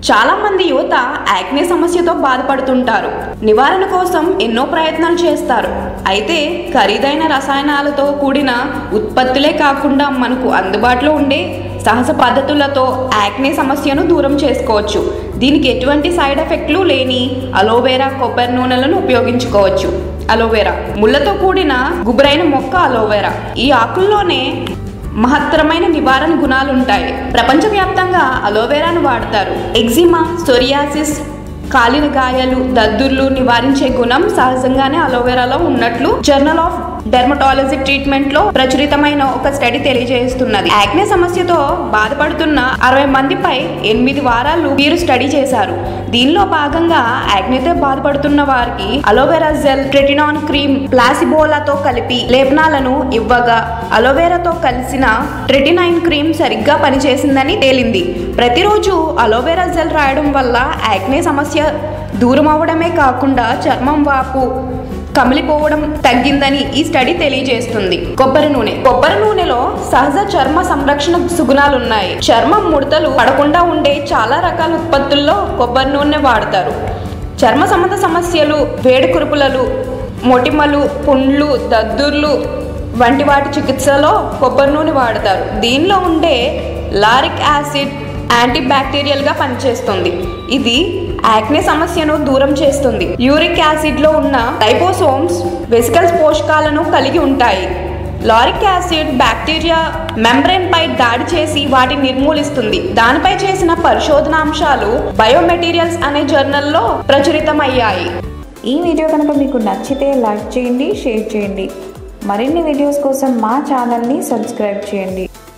చాలా మంది యువత యాక్నే సమస్యతో బాధపడుతుంటారు నివారణ కోసం ఎన్నో ప్రయత్నాలు చేస్తారు అయితే ఖరీదైన రసాయనాలతో కూడిన ఉత్పత్తులే కాకుండా మనకు అందుబాటులో ఉండే సహజ పద్ధతులతో యాక్నే సమస్యను దూరం చేసుకోవచ్చు దీనికి ఎటువంటి సైడ్ ఎఫెక్ట్లు లేని అలోవెరా కొబ్బరి నూనెలను ఉపయోగించుకోవచ్చు అలోవెరా ముళ్ళతో కూడిన గుబురైన మొక్క అలోవెరా ఈ ఆకుల్లోనే మహత్తరమైన నివారణ గుణాలు ఉంటాయి ప్రపంచవ్యాప్తంగా అలోవెరాను వాడతారు ఎగ్జిమా సొరియాసిస్ కాలిన గాయాలు దద్దుర్లు నివారించే గుణం సహజంగానే అలోవెరాలో ఉన్నట్లు జర్నల్ ఆఫ్ డెర్మటాలజీ ట్రీట్మెంట్ లో ప్రచురితమైన ఒక స్టడీ తెలియజేస్తున్నది యాక్నే సమస్యతో బాధపడుతున్న అరవై మందిపై ఎనిమిది వారాలు వీరు స్టడీ చేశారు దీనిలో భాగంగా యాక్నేతో బాధపడుతున్న వారికి అలోవెరా జెల్ ట్రెటినాన్ క్రీమ్ ప్లాసిబోలాతో కలిపి లేపనాలను ఇవ్వగా అలోవెరాతో కలిసిన ట్రెటినైన్ క్రీమ్ సరిగ్గా పనిచేసిందని తేలింది ప్రతిరోజు అలోవెరా జెల్ రాయడం వల్ల యాక్నే సమస్య దూరం అవడమే కాకుండా చర్మం వాపు కమిలిపోవడం తగ్గిందని ఈ స్టడీ తెలియజేస్తుంది కొబ్బరి నూనె కొబ్బరి నూనెలో సహజ చర్మ సంరక్షణ సుగుణాలు ఉన్నాయి చర్మం ముడతలు పడకుండా ఉండే చాలా రకాల ఉత్పత్తుల్లో కొబ్బరి నూనె వాడతారు చర్మ సంబంధ సమస్యలు వేడి కురుపులలు మొటిమలు పుండ్లు దద్దుర్లు వంటి వాటి చికిత్సలో కొబ్బరి నూనె వాడతారు దీనిలో ఉండే లారిక్ యాసిడ్ యాంటీ బ్యాక్టీరియల్గా పనిచేస్తుంది ఇది యాక్నే సమస్యను దూరం చేస్తుంది యూరిక్ యాసిడ్లో ఉన్న టైపోసోమ్స్ వెసికల్స్ పోషకాలను కలిగి ఉంటాయి లారిక్ యాసిడ్ బ్యాక్టీరియా మెంబ్రెయిన్ పై దాడి చేసి వాటిని నిర్మూలిస్తుంది దానిపై చేసిన పరిశోధనాంశాలు బయోమెటీరియల్స్ అనే జర్నల్లో ప్రచురితమయ్యాయి ఈ వీడియో కనుక మీకు నచ్చితే లైక్ చేయండి షేర్ చేయండి మరిన్ని వీడియోస్ కోసం మా ఛానల్ని సబ్స్క్రైబ్ చేయండి